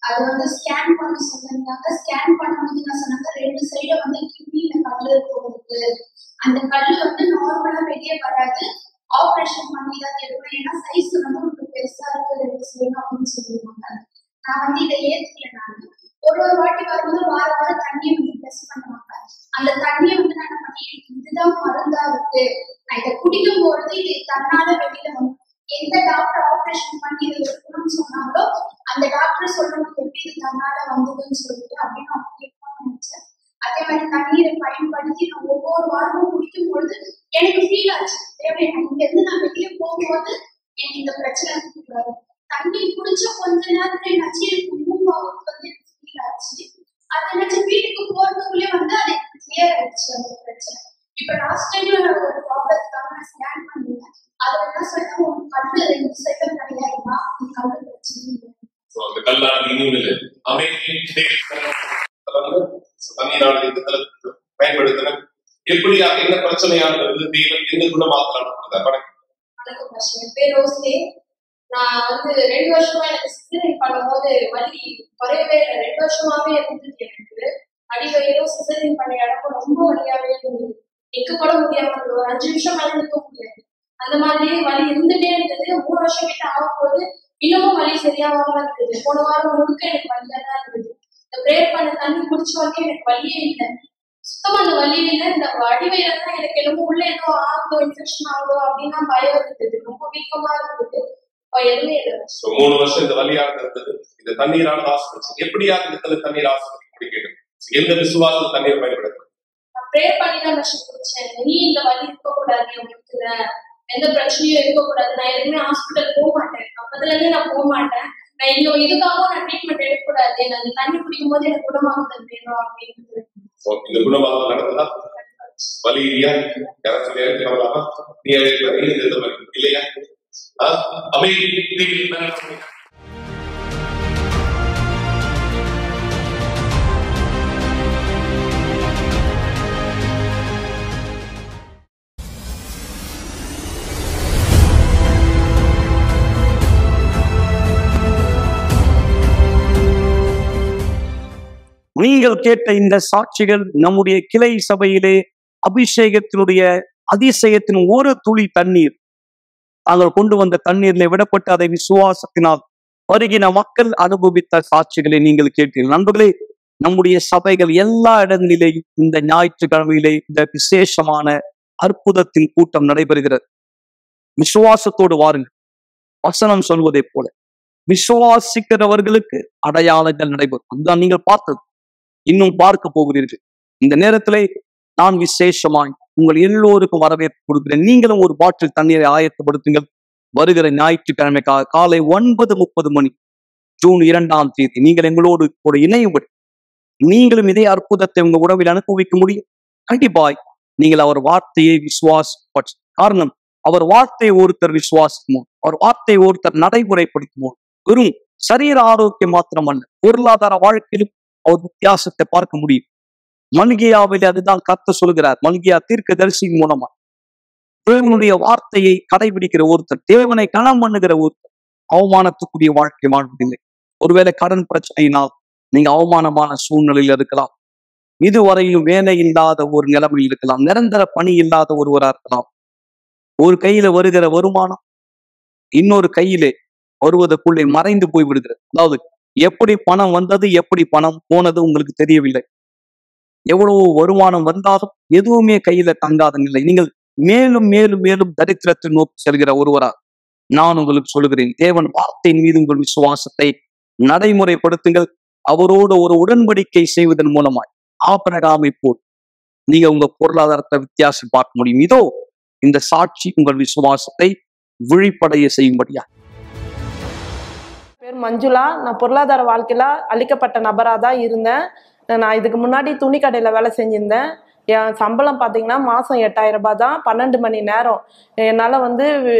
அது வந்து ஸ்கேன் பண்ண சொல்லியிருந்தாங்க ஸ்கேன் பண்ணும்போது என்ன சொன்னாங்க ரெண்டு சைடு வந்து கிட்னில கல் இருக்கு அந்த கல் வந்து நார்மலா வெளியே வராது ஆப்ரேஷன் பண்ணி தான் எடுக்கணும் ஏன்னா சைஸ் வந்து உங்களுக்கு பெருசா இருக்கு ரெண்டு சைடு அப்படின்னு சொல்லியிருந்தாங்க நான் வந்து இதை ஏத்துக்கல நான் ஒரு ஒரு வாட்டி வரும்போது வார வாரம் தண்ணியை வந்து டெஸ்ட் பண்ணுவாங்க அந்த தண்ணியை வந்து நான் என்ன பண்ணி இதுதான் மருந்தா இருக்கு நான் இதை குடிக்கும் பொழுது இது தன்னால வெளியில வரும் எந்த டாக்டர் ஆபரேஷன் பண்ணி இதை எடுக்கணும்னு சொன்னாங்களோ அந்த டாக்டர் சொல்லணும் எப்படி இது தன்னால வந்ததுன்னு சொல்லிட்டு அப்படின்னு அவங்க கேட்கணும்னு நினைச்சேன் அதே மாதிரி தண்ணீரை பயன்படுத்தி நான் ஒவ்வொரு வாரமும் குடிக்கும் பொழுது எனக்கு ஃபீல் ஆச்சு தேவை இங்க இருந்து நான் வெளியே போகும்போது எனக்கு இந்த பிரச்சனை இருக்கக்கூடாது தண்ணி குடிச்ச கொஞ்ச நேரத்துல என்னாச்சு எனக்கு மூவ் ஆகுது வந்து ஃபீல் ஆச்சு அது என்னாச்சு வீட்டுக்கு போறதுக்குள்ளே வந்து அது கிளியர் ஆயிடுச்சு அந்த பிரச்சனை இப்ப லாஸ்ட் டைம் ஒரு ப்ராப்ளத்துக்காக நான் ஸ்கேன் பண்ணிருந்தேன் அதுல என்ன சொல்லிட்டு உன் கண்ணு ரெண்டு சைடும் கிடையாதுமா நீ கண்ணு பிரச்சனை இல்லை So, அந்த கல்லானது இன்னும் இல்லை தண்ணீரான இந்த பயன்படுத்தின எப்படியாக என்ன பிரச்சனையானது தெய்வம் எந்த குணமாக்கலாம் வணக்கம் வணக்கம் பாஸ்டர். என் பேர் ரோஸ்லே நான் வந்து ரெண்டு வருஷமா எனக்கு சிசரிங் பண்ணும்போது வலி குறையவே இல்லை ரெண்டு வருஷமாவே இருந்தது எனக்கு அடிவயிறும் சிசரிங் பண்ண இடமும் ரொம்ப வலியாவே இருந்தது நிக்க கூட முடியாம இருந்தது ஒரு அஞ்சு நிமிஷம் மேல நிக்க முடியாது அந்த மாதிரியே வலி இருந்துட்டே இருந்தது மூணு வருஷம் கிட்ட ஆகும்போது இன்னமும் வலி சரியாகாம இருந்தது போன வாரம் முழுக்க எனக்கு வலியா தான் இருந்தது இந்த பிரேயர் பண்ண தண்ணி குடிச்ச வரைக்கும் எனக்கு வலியே இல்லை சுத்தமா அந்த வலி இல்லை இந்த அடிவயிறு தான் எனக்கு என்னமோ உள்ள ஏதோ ஆகுதோ இன்ஃபெக்ஷன் ஆகுதோ அப்படின்னா பயம் இருந்தது ரொம்ப வீக்கமா இருந்தது இப்ப எதுவுமே இல்லை So, மூணு வருஷம் இந்த வழியாக இருந்தது இந்த தண்ணீரால் ஆசிரிச்சு எப்படியாக இந்த தண்ணீர் ஆசிரியர் குடிக்கணும் எந்த விசுவாசம் தண்ணீர் பயன்படுத்தும் நான் ப்ரேயர் பண்ணி தான் நான் குடிச்சேன் நீ இந்த வலி இருக்கக்கூடாது உங்களுக்கு எந்த பிரச்சனையும் இருக்கக்கூடாது நான் எதுவுமே ஹாஸ்பிட்டல் போக மாட்டேன் அப்பதுல இருந்தே நான் போக மாட்டேன் நான் இன்னும் இதுக்காகவும் நான் ட்ரீட்மெண்ட் எடுக்கக்கூடாது நான் இந்த தண்ணி குடிக்கும் போது எனக்கு குணமாகுதல் வேணும் அப்படின்னு So, இந்த குணமாக நடந்ததா வலி இல்லையா யாரும் சொல்லி இருக்கலாமா நீ வலி இந்த வலி இல்லையா ஆ? அமைதி நன்றி. நீங்கள் கேட்ட இந்த சாட்சிகள் நம்முடைய கிளை சபையிலே அபிஷேகத்தினுடைய அதிசயத்தின் ஒரு துளி தண்ணீர் தாங்கள் கொண்டு வந்த தண்ணீரில் விடப்பட்டு அதை விசுவாசத்தினால் வருகின மக்கள் அனுபவித்த சாட்சிகளை நீங்கள் கேட்டீர்கள் நண்பர்களே நம்முடைய சபைகள் எல்லா இடங்களிலேயும் இந்த ஞாயிற்றுக்கிழமையிலே இந்த விசேஷமான அற்புதத்தின் கூட்டம் நடைபெறுகிறது விசுவாசத்தோடு வாருங்கள் வசனம் சொல்வதைப் போல விசுவாசிக்கிறவர்களுக்கு அடையாளங்கள் நடைபெறும் அதுதான் நீங்கள் பார்த்தது இன்னும் பார்க்க போகிறீர்கள் இந்த நேரத்திலே நான் விசேஷமாய் உங்கள் எல்லோருக்கும் வரவேற்பு கொடுக்கிறேன் நீங்களும் ஒரு பாட்டில் தண்ணீரை ஆயத்தப்படுத்துங்கள் வருகிற ஞாயிற்றுக்கிழமை கா- காலை ஒன்பது முப்பது மணி ஜூன் இரண்டாம் தேதி நீங்கள் எங்களோடு கூட இணையும்படி நீங்களும் இதே அற்புதத்தை உங்க உறவில் அனுபவிக்க முடியும் கண்டிப்பாய் நீங்கள் அவர் வார்த்தையை விசுவாச காரணம் அவர் வார்த்தையை ஒருத்தர் விசுவாசிக்குமோ அவர் வார்த்தையை ஒருத்தர் நடைமுறைப்படுத்துமோ வெறும் சரீர ஆரோக்கியம் மாத்திரமல்ல பொருளாதார வாழ்க்கையிலும் அவர் வித்தியாசத்தை பார்க்க முடியும் மல்கியாவில் அதுதான் கத்த சொல்கிறார் மல்கியா தீர்க்க தரிசியின் மூலமா தேவனுடைய வார்த்தையை கடைபிடிக்கிற ஒருத்தர் தேவனை கணம் பண்ணுகிற ஒருத்தர் அவமானத்துக்குரிய வாழ்க்கை வாழ்வதில்லை ஒருவேளை கடன் பிரச்சனையினால் நீங்க அவமானமான சூழ்நிலையில் இருக்கலாம் இதுவரையும் வேலை இல்லாத ஒரு நிலைமையில் இருக்கலாம் நிரந்தர பணி இல்லாத ஒருவரா இருக்கலாம் ஒரு கையில வருகிற வருமானம் இன்னொரு கையிலே வருவதற்குள்ளே மறைந்து போய் விடுகிறது அதாவது எப்படி பணம் வந்தது எப்படி பணம் போனது உங்களுக்கு தெரியவில்லை எவ்வளவு வருமானம் வந்தாலும் எதுவுமே கையில தங்காத நிலை நீங்கள் மேலும் மேலும் மேலும் தரித்திரத்தை நோக்கி செல்கிற ஒருவரா நான் உங்களுக்கு சொல்லுகிறேன் தேவன் வார்த்தையின் மீது உங்கள் விசுவாசத்தை நடைமுறைப்படுத்துங்கள் அவரோடு ஒரு உடன்படிக்கை செய்வதன் மூலமாய் ஆபரகாமை போல் நீங்க உங்க பொருளாதாரத்தை வித்தியாசம் பார்க்க முடியும் இதோ இந்த சாட்சி உங்கள் விசுவாசத்தை விழிப்படைய செய்யும்படியா பேர் மஞ்சுளா நான் பொருளாதார வாழ்க்கையில அழிக்கப்பட்ட நபராக தான் இருந்தேன் நான் இதுக்கு முன்னாடி துணி கடையில் வேலை செஞ்சிருந்தேன் என் சம்பளம் பார்த்தீங்கன்னா மாதம் எட்டாயிரம் ரூபாய் தான் பன்னெண்டு மணி நேரம் என்னால் வந்து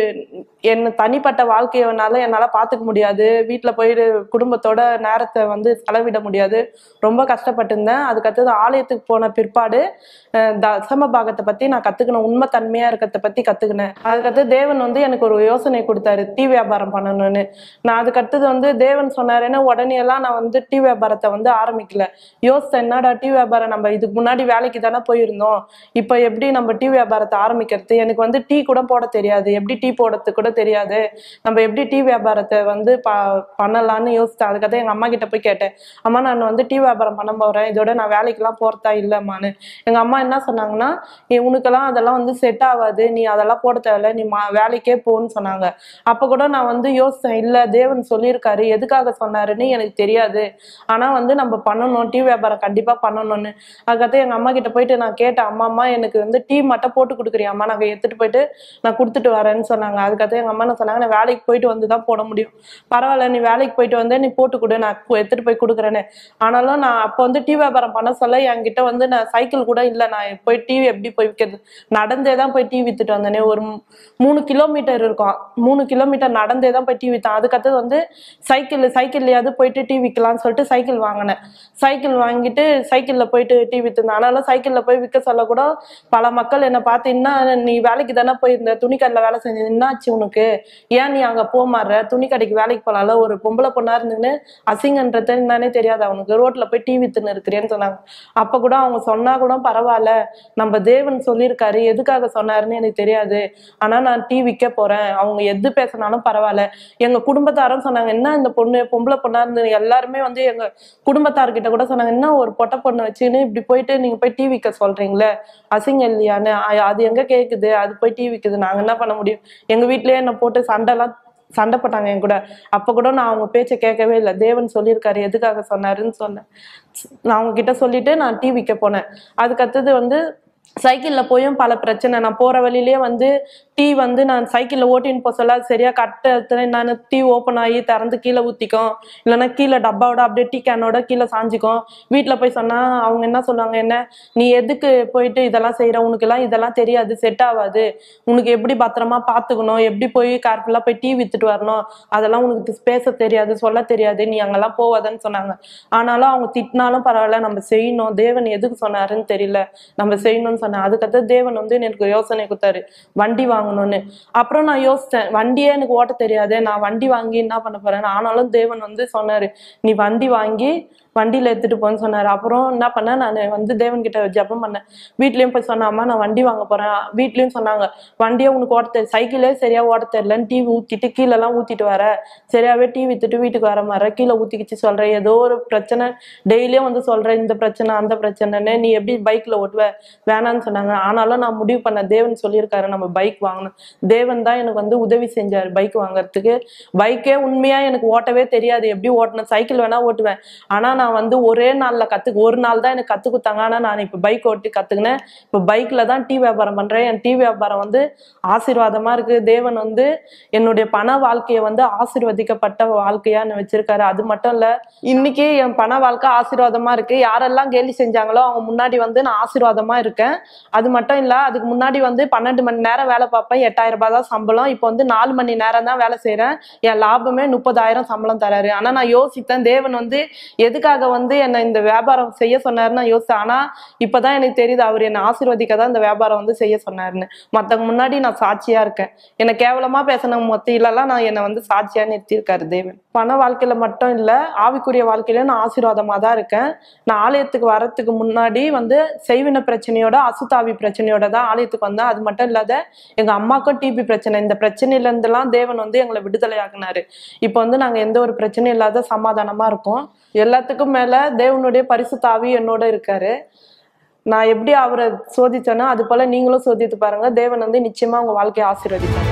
என் தனிப்பட்ட வாழ்க்கையை என்னால் என்னால் பார்த்துக்க முடியாது வீட்டில் போயிட்டு குடும்பத்தோட நேரத்தை வந்து செலவிட முடியாது ரொம்ப கஷ்டப்பட்டிருந்தேன் அதுக்கடுத்தது ஆலயத்துக்கு போன பிற்பாடு அஹ், தசம பாகத்தை பற்றி நான் கற்றுக்கணும் உண்மை தன்மையாக இருக்கிறத பற்றி கற்றுக்கினேன் அதுக்கடுத்து தேவன் வந்து எனக்கு ஒரு யோசனை கொடுத்தாரு டீ வியாபாரம் பண்ணணும்னு நான் அதுக்கடுத்தது வந்து தேவன் சொன்னாருன்னு உடனே எல்லாம் நான் வந்து டீ வியாபாரத்தை வந்து ஆரம்பிக்கல யோசித்தேன் என்னடா டீ வியாபாரம் நம்ம இதுக்கு முன்னாடி வேலைக்கு தானே போயிருந்தோம் இப்போ எப்படி நம்ம டீ வியாபாரத்தை ஆரம்பிக்கிறது எனக்கு வந்து டீ கூட போட தெரியாது எப்படி டீ போடுறது கூட தெரியாது நம்ம எப்படி டீ வியாபாரத்தை வந்து ப பண்ணலாம்னு யோசித்தேன் அதுக்கப்புறம் எங்கள் அம்மா கிட்ட போய் கேட்டேன் அம்மா நான் வந்து டீ வியாபாரம் பண்ண போகிறேன் இதோட நான் வேலைக்கெல்லாம் போகிறதா இல்லைம்மான்னு எங்கள் அம்மா என்ன சொன்னாங்கன்னா "ஏ, உனக்கெல்லாம் அதெல்லாம் வந்து செட் ஆகாது நீ அதெல்லாம் போட தேவையில்ல நீ மா வேலைக்கே போன்னு சொன்னாங்க அப்போ கூட நான் வந்து யோசித்தேன் இல்லை தேவன் சொல்லியிருக்காரு எதுக்காக சொன்னாருன்னு எனக்கு தெரியாது ஆனால் வந்து நம்ம பண்ணணும் டீ வியாபாரம் கண்டிப்பாக பண்ணணும்னு அதுக்கடுத்து எங்கள் அம்மா கிட்ட போயிட்டு நான் கேட்டேன் அம்மா அம்மா எனக்கு வந்து டீ மட்டும் போட்டு கொடுக்குறியாம்மா நாங்கள் எடுத்துகிட்டு போயிட்டு நான் கொடுத்துட்டு வரேன்னு சொன்னாங்க அதுக்கடுத்து எங்கள் அம்மா என்ன சொன்னாங்க நான் வேலைக்கு போயிட்டு வந்து தான் போட முடியும் பரவாயில்ல நீ வேலைக்கு போயிட்டு வந்து நீ போட்டு கொடு நான் கு- எடுத்துட்டு போய் கொடுக்குறேன்னு ஆனாலும் நான் அப்போ வந்து டீ வியாபாரம் பண்ண சொல்ல என்கிட்ட வந்து நான் சைக்கிள் கூட இல்லை நான் போய் டீ எப்படி போய் விற்கிறது நடந்தே தான் போய் டீ வித்துட்டு வந்தேனே ஒரு மூ- மூணு கிலோமீட்டர் இருக்கும் மூணு கிலோமீட்டர் நடந்தே தான் போய் டீ விற்றேன் அதுக்கடுத்தது வந்து சைக்கிள் சைக்கிள்லையாவது போயிட்டு டீ விற்கலாம்னு சொல்லிட்டு சைக்கிள் வாங்கினேன் சைக்கிள் வாங்கிட்டு சைக்கிளில் போயிட்டு டீ விற்றுந்தேன் ஆனாலும் சைக்கிளில் போய் விற்க சொல்ல கூட பல மக்கள் என்னை பார்த்து என்ன நீ வேலைக்கு தானே போயிருந்த துணிக்கடையில் வேலை செஞ்சது என்னாச்சு உனக்கு ஏன் நீ அங்கே போக மாறுற துணி கடைக்கு வேலைக்கு போகலாம்ல ஒரு பொம்பளை பொண்ணா இருந்துன்னு அசிங்கன்றது என்னன்னே தெரியாது அவனுக்கு ரோட்ல போய் டீ வித்துன்னு இருக்கிறேன்னு சொன்னாங்க அப்ப கூட அவங்க சொன்னா கூட பரவாயில்ல நம்ம தேவன் சொல்லியிருக்காரு எதுக்காக சொன்னாருன்னு எனக்கு தெரியாது ஆனா நான் டீ விற்க போறேன் அவங்க எது பேசினாலும் பரவாயில்ல எங்க குடும்பத்தாரும் சொன்னாங்க என்ன இந்த பொண்ணு பொம்பளை பொண்ணா இருந்து எல்லாருமே வந்து எங்க குடும்பத்தார்கிட்ட கூட சொன்னாங்க என்ன ஒரு பொட்டை பொண்ணு வச்சுன்னு இப்படி போயிட்டு நீங்க போய் டீ விற்க சொல்றீங்களே அசிங்கம் இல்லையான்னு அ- அது எங்க கேக்குது அது போய் டீ விற்குது நாங்க என்ன பண்ண முடியும் எங்க வீட்லயே என்ன போட்டு சண்டைலாம் சண்டை போட்டாங்க என் கூட அப்ப கூட நான் அவங்க பேச்சை கேட்கவே இல்லை தேவன் சொல்லியிருக்காரு எதுக்காக சொன்னாருன்னு சொன்னேன் நான் அவங்க கிட்ட சொல்லிட்டு நான் டீ விற்க போனேன் அதுக்கு அடுத்தது வந்து சைக்கிள்ல போயும் பல பிரச்சனை நான் போற வழியிலேயே வந்து டீ வந்து நான் சைக்கிள்ல ஓட்டின்னு போக சொல்ல அது சரியா கட்ட நான் டீ ஓப்பன் ஆகி திறந்து கீழே ஊத்திக்கும் இல்லைன்னா கீழே டப்பாவோட அப்படியே டீ கேனோட கீழே சாஞ்சிக்கும் வீட்ல போய் சொன்னா அவங்க என்ன சொல்லுவாங்க என்ன நீ எதுக்கு போயிட்டு இதெல்லாம் செய்யற உனக்கு எல்லாம் இதெல்லாம் தெரியாது செட் ஆகாது உனக்கு எப்படி பத்திரமா பாத்துக்கணும் எப்படி போய் கேர்ஃபுல்லா போய் டீ வித்துட்டு வரணும் அதெல்லாம் உனக்கு பேச தெரியாது சொல்ல தெரியாது நீ அங்கெல்லாம் போவாதன்னு சொன்னாங்க ஆனாலும் அவங்க திட்டினாலும் பரவாயில்ல நம்ம செய்யணும் தேவன் எதுக்கு சொன்னாருன்னு தெரியல நம்ம செய்யணும்னு சொன்னேன் அதுக்கடுத்து தேவன் வந்து எனக்கு யோசனை கொடுத்தாரு வண்டி வாங்கணும்னு அப்புறம் நான் யோசிச்சேன் வண்டியே எனக்கு ஓட்ட தெரியாது நான் வண்டி வாங்கி என்ன பண்ண போறேன் ஆனாலும் தேவன் வந்து சொன்னாரு நீ வண்டி வாங்கி வண்டியில எடுத்துட்டு போன்னு சொன்னாரு அப்புறம் என்ன பண்ணேன் நான் வந்து தேவன் கிட்ட ஜெபம் பண்ணேன் வீட்லயும் போய் சொன்னேன் அம்மா நான் வண்டி வாங்க போறேன் வீட்லயும் சொன்னாங்க வண்டியே உனக்கு ஓட்ட தெரியல சைக்கிளே சரியா ஓட்ட தெரியலன்னு டீ ஊத்திட்டு கீழே எல்லாம் ஊத்திட்டு வர சரியாவே டீ வித்துட்டு வீட்டுக்கு வர மாதிரி கீழே ஊத்திக்கிச்சு சொல்றேன் ஏதோ ஒரு பிரச்சனை டெய்லியும் வந்து சொல்றேன் இந்த பிரச்சனை அந்த பிரச்சனைன்னு நீ எப்படி பைக்ல ஓட்டுவ வேணான்னு சொன்னாங்க ஆனாலும் நான் முடிவு பண்ண தேவன் சொல்லியிருக்காரு நம்ம பைக் வாங்கணும் தேவன் தான் எனக்கு வந்து உதவி செஞ்சாரு பைக் வாங்குறதுக்கு பைக்கே உண்மையா எனக்கு ஓட்டவே தெரியாது எப்படி ஓட்டணும் சைக்கிள் வேணா ஓட்டுவேன் ஆனா நான் வந்து ஒரே நாள்ல கத்துக்கு ஒரு நாள் தான் எனக்கு கத்து கொடுத்தாங்க ஆனா நான் இப்ப பைக் ஓட்டி கத்துக்கினேன் இப்ப பைக்ல தான் டீ வியாபாரம் பண்றேன் என் டீ வியாபாரம் வந்து ஆசீர்வாதமா இருக்கு தேவன் வந்து என்னுடைய பண வாழ்க்கையை வந்து ஆசீர்வதிக்கப்பட்ட வாழ்க்கையா என்னை வச்சிருக்காரு அது மட்டும் இல்ல இன்னைக்கு என் பண வாழ்க்கை ஆசீர்வாதமா இருக்கு யாரெல்லாம் கேலி செஞ்சாங்களோ அவங்க முன்னாடி வந்து நான் ஆசீர்வாதமா இருக்கேன் அது மட்டும் இல்ல அதுக்கு முன்னாடி வந்து பன்னெண்டு மணி நேரம் வேலை பார்ப்பேன் எட்டாயிரம் ரூபாய் தான் சம்பளம் இப்போ வந்து நாலு மணி நேரம் தான் வேலை செய்றேன் என் லாபமே முப்பதாயிரம் சம்பளம் தராரு ஆனா நான் யோசித்தேன் தேவன் வந்து எதுக்காக வந்து என்னை இந்த வியாபாரம் செய்ய சொன்னாருன்னு நான் யோசித்தேன் ஆனா இப்பதான் எனக்கு தெரியுது அவர் என்னை ஆசீர்வதிக்க தான் இந்த வியாபாரம் வந்து செய்ய சொன்னாருன்னு மத்தவங்க முன்னாடி நான் சாட்சியா இருக்கேன் என்னை கேவலமா பேசின மொத்தியிலலாம் நான் என்னை வந்து சாட்சியா நிறுத்தியிருக்காரு தேவன் பண வாழ்க்கையில மட்டும் இல்ல ஆவிக்குரிய வாழ்க்கையில நான் ஆசீர்வாதமா தான் இருக்கேன் நான் ஆலயத்துக்கு வரத்துக்கு முன்னாடி வந்து செய்வின பிரச்சனையோட அசுத்தாவி பிரச்சனையோட தான் ஆலயத்துக்கு வந்தேன் அது மட்டும் இல்லாத எங்க அம்மாக்கும் டிபி பிரச்சனை இந்த பிரச்சனையில இருந்தெல்லாம் தேவன் வந்து எங்களை விடுதலை ஆக்குனாரு இப்போ வந்து நாங்க எந்த ஒரு பிரச்சனையும் இல்லாத சமாதானமா இருக்கோம் எல்லாத்துக்கும் மேல தேவனுடைய பரிசுத்தாவி என்னோட இருக்காரு நான் எப்படி அவரை சோதிச்சேனோ அது போல நீங்களும் சோதித்து பாருங்க தேவன் வந்து நிச்சயமா உங்க வாழ்க்கையை ஆசீர்வதிப்பாங்க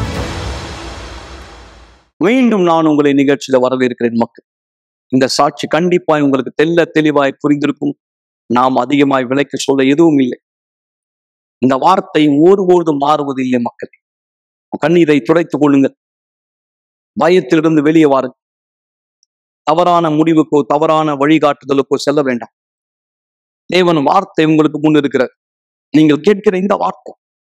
மீண்டும் நான் உங்களை நிகழ்ச்சியில வரவேற்கிறேன் மக்கள் இந்த சாட்சி கண்டிப்பாய் உங்களுக்கு தெல்ல தெளிவாய் புரிந்திருக்கும் நாம் அதிகமாய் விலைக்கு சொல்ல எதுவும் இல்லை இந்த வார்த்தை ஒருபொழுதும் மாறுவது இல்லை மக்கள் கண்ணீரை துடைத்துக் கொள்ளுங்கள் பயத்திலிருந்து வெளியே வாருங்கள் தவறான முடிவுக்கோ தவறான வழிகாட்டுதலுக்கோ செல்ல வேண்டாம் தேவன் வார்த்தை உங்களுக்கு முன் இருக்கிறார் நீங்கள் கேட்கிற இந்த வார்த்தை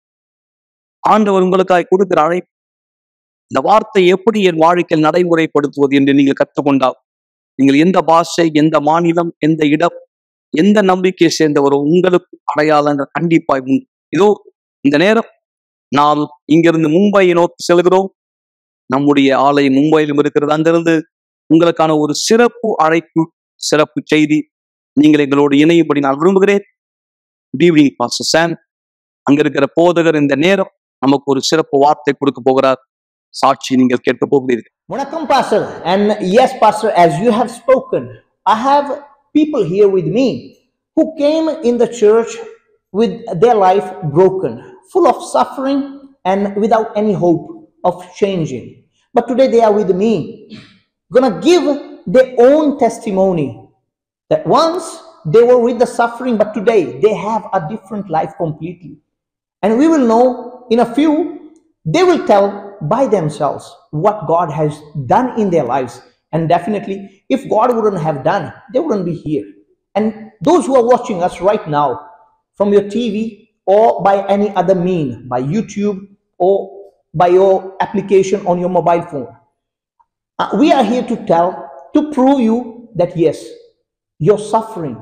ஆண்டவர் உங்களுக்காய் கொடுக்கிற அழைப்பு இந்த வார்த்தை எப்படி என் வாழ்க்கையில் நடைமுறைப்படுத்துவது என்று நீங்கள் கற்றுக்கொண்டால் நீங்கள் எந்த பாஷை எந்த மாநிலம் எந்த இடம் எந்த நம்பிக்கையை சேர்ந்தவரோ உங்களுக்கு அடையாளங்கள் கண்டிப்பாய் உண்டு இதோ இந்த நேரம் நாம் இங்கிருந்து மும்பையை நோக்கி செல்கிறோம் நம்முடைய ஆலை மும்பையிலும் இருக்கிறது அங்கிருந்து உங்களுக்கான ஒரு சிறப்பு அழைப்பு சிறப்பு செய்தி நீங்கள் எங்களோடு இணையும்படி நான் விரும்புகிறேன் குட் ஈவினிங் பாஸ்டர் சாம் அங்க இருக்கிற போதகர் இந்த நேரம் நமக்கு ஒரு சிறப்பு வார்த்தை கொடுக்க போகிறார் சாட்சி நீங்கள் கேட்க போகிறீர்கள் Vanakkam, Pastor. And yes, Pastor, as you have spoken, I have people here with me who came in the church with their life broken, full of suffering and without any hope of changing. But today they are with me, gonna give their own testimony that once they were with the suffering, but today they have a different life completely. And we will know in a few, they will tell by themselves what God has done in their lives. And definitely, if God wouldn't have done, they wouldn't be here. And those who are watching us right now from your TV or by any other mean, by YouTube or by your application on your mobile phone, uh, we are here to tell, to prove you that yes, your suffering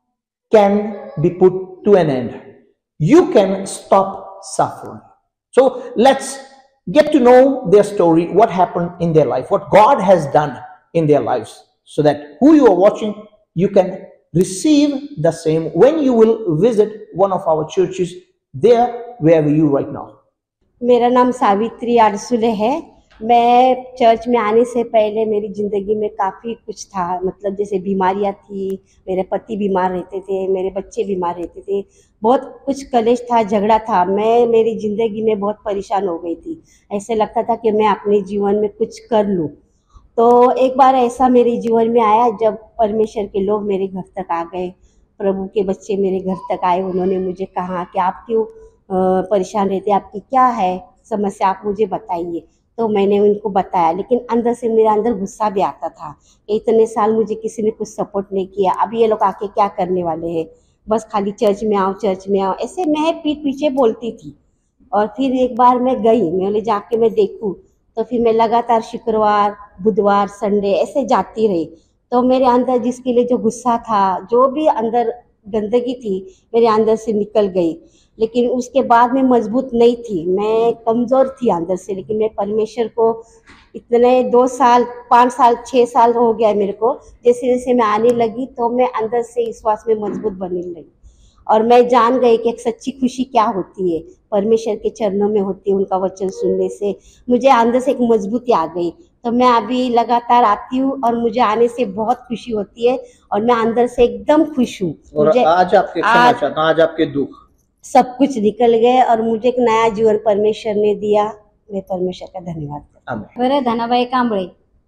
can be put to an end. You can stop suffering. So let's get to know their story, what happened in their life, what God has done in their lives, so that who you are watching, you can receive the same when you will visit one of our churches there, wherever you right now. मेरा नाम सावित्री आरसुले है मैं church में आने से पहले मेरी ज़िंदगी में काफ़ी कुछ था मतलब जैसे बीमारियां थी मेरे पति बीमार रहते थे मेरे बच्चे बीमार रहते थे बहुत कुछ कलेश था झगड़ा था मैं मेरी ज़िंदगी में बहुत परेशान हो गई थी ऐसे लगता था कि मैं अपने जीवन में कुछ कर लूँ तो एक बार ऐसा मेरे जीवन में आया जब परमेश्वर के लोग मेरे घर तक आ गए प्रभु के बच्चे मेरे घर तक आए उन्होंने मुझे कहा कि आप क्यों अ, परेशान रहते हैं आपकी क्या है समस्या आप मुझे बताइए तो मैंने उनको बताया लेकिन अंदर से मेरे अंदर गुस्सा भी आता था कि इतने साल मुझे किसी ने कुछ सपोर्ट नहीं किया अब ये लोग आके क्या करने वाले हैं बस खाली चर्च में आओ चर्च में आओ ऐसे मैं पीठ पीछे बोलती थी और फिर एक बार मैं गई मैं बोले जाके मैं देखूँ तो फिर मैं लगातार शुक्रवार बुधवार संडे ऐसे जाती रही तो मेरे अंदर जिसके लिए जो गुस्सा था जो भी अंदर गंदगी थी मेरे अंदर से निकल गई लेकिन उसके बाद में मजबूत नहीं थी मैं कमज़ोर थी अंदर से लेकिन मैं परमेश्वर को इतने दो साल पाँच साल छः साल हो गया मेरे को जैसे जैसे मैं आने लगी तो मैं अंदर से विश्वास में मजबूत बनने लगी और मैं जान गई कि एक सच्ची खुशी क्या होती है परमेश्वर के चरणों में होती है उनका वचन सुनने से मुझे अंदर से एक मजबूती आ गई तो मैं अभी लगातार आती हूँ और मुझे आने से बहुत खुशी होती है और मैं अंदर से एकदम खुश हूँ और मुझे आज आपके क्षमा आज- चाहता हूं, आज आपके दुख सब कुछ निकल गए और मुझे एक नया जीवन परमेश्वर ने दिया मैं परमेश्वर का धन्यवाद करती हूँ। आमेन बरं धनाबाई कांबळे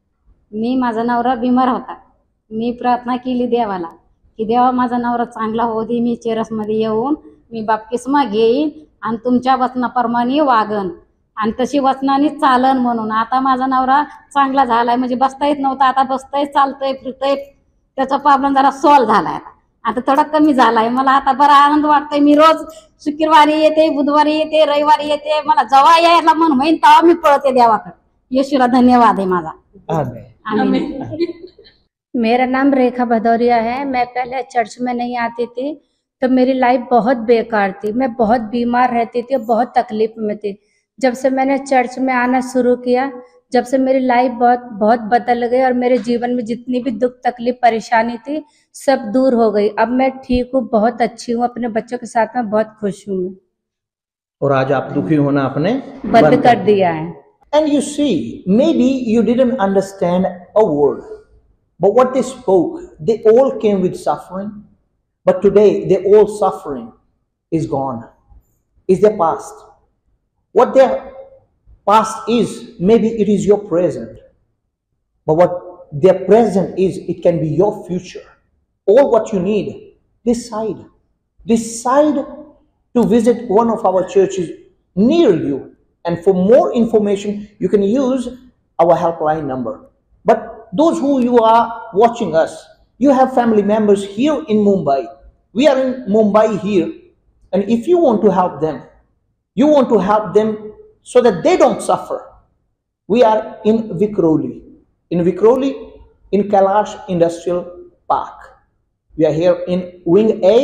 मी माझा नवरा बिमार होता मी प्रार्थना केली देवाला की देवा माझा नवरा चांगला होऊ दे मी चेरसमध्ये येऊन मी बाप्तिस्मा घेईन आणि तुमच्या वचनाप्रमाणे वागन आणि तशी वचनाने चालन म्हणून आता माझा नवरा चांगला झालाय म्हणजे बसता येत नव्हता आता बसतंय चालतंय फिरतंय त्याचा प्रॉब्लेम जरा सॉल्व्ह झालाय आता आता थोडा कमी झालाय मला आता बरा आनंद वाटतोय मी रोज शुक्रवारी येते बुधवारी येते रविवारी येते मला जेव्हा यायला मन होईन तेव्हा मी पळते देवाकडे येशूला धन्यवाद आहे माझा आमेन आमीन मेरा नाम रेखा भदौरिया है मैं पहले चर्च में नहीं आती थी तो मेरी लाइफ बहुत बेकार थी मैं बहुत बीमार रहती थी बहुत तकलीफ में थी जब से मैंने चर्च में आना शुरू किया जब से मेरी लाइफ बहुत बहुत बदल गई और मेरे जीवन में जितनी भी दुख तकलीफ परेशानी थी सब दूर हो गई अब मैं ठीक हूँ बहुत अच्छी हूँ अपने बच्चों के साथ में बहुत खुश हूँ मैं और आज आप दुखी होना आपने बंद कर दिया है And you see, maybe you didn't understand a word, but what they spoke, they all came with suffering. But today, their all suffering is gone, is their past. What their past is, maybe it is your present. But what their present is, it can be your future. All what you need, decide. Decide to visit one of our churches near you. And for more information, you can use our helpline number. But those who you are watching us, you have family members here in Mumbai. We are in Mumbai here, and if you want to help them, you want to help them so that they don't suffer. We are in Vikroli. In Vikroli, in Kailash Industrial Park. We are here in Wing A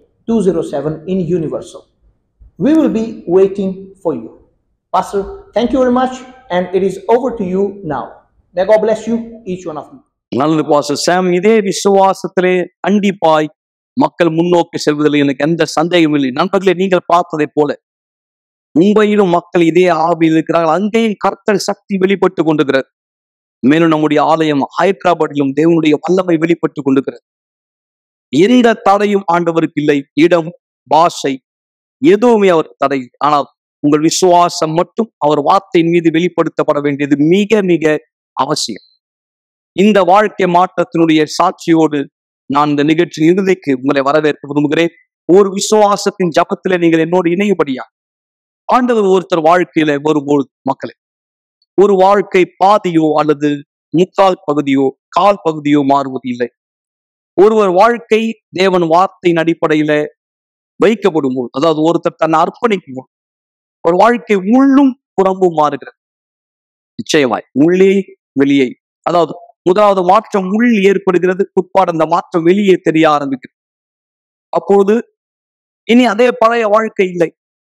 207 in Universal. We will be waiting for you. Pastor, thank you very much, and it is over to you now. May God bless you, each one of you. நல்லது pastor Sam இதே விசுவாசத்திலே கண்டிப்பாய் மக்கள் முன்னோக்கி செல்வதில் எனக்கு எந்த சந்தேகமும் இல்லை நண்பர்களே நீங்கள் பார்த்ததை போல மும்பையிலும் மக்கள் இதே ஆவியில் இருக்கிறார்கள் அங்கேயும் கர்த்தர் சக்தி வெளிப்பட்டு கொண்டிருக்கிறது மேலும் நம்முடைய ஆலயம் ஹைதராபாத்திலும் தேவனுடைய வல்லமை வெளிப்பட்டு கொண்டிருக்கிறது எந்த தடையும் ஆண்டவருக்கு இல்லை இடம் பாஷை எதுவுமே அவர் தடை இல்லை. ஆனால் உங்கள் விசுவாசம் மட்டும் அவர் வார்த்தையின் மீது வெளிப்படுத்தப்பட வேண்டியது மிக மிக அவசியம் இந்த வாழ்க்கை மாற்றத்தினுடைய சாட்சியோடு நான் இந்த நிகழ்ச்சி இறுதிக்கு உங்களை வரவேற்க விரும்புகிறேன் ஒரு விசுவாசத்தின் ஜபத்திலே நீங்கள் என்னோடு இணையபடியா ஆண்டவர் ஒருத்தர் வாழ்க்கையில வரும்போது மக்களே ஒரு வாழ்க்கை பாதியோ அல்லது முக்கால் பகுதியோ கால் பகுதியோ மாறுவது இல்லை ஒருவர் வாழ்க்கை தேவன் வார்த்தையின் அடிப்படையில வைக்கப்படும் போது அதாவது ஒருத்தர் தன்னை அர்ப்பணிக்கும் போது ஒரு வாழ்க்கை உள்ளும் புறம்பும் மாறுகிறது நிச்சயமாய் உள்ளே வெளியே அதாவது முதலாவது மாற்றம் உள் ஏற்படுகிறது பிற்பாடு அந்த மாற்றம் வெளியே தெரிய ஆரம்பிக்கிறது அப்பொழுது இனி அதே பழைய வாழ்க்கை இல்லை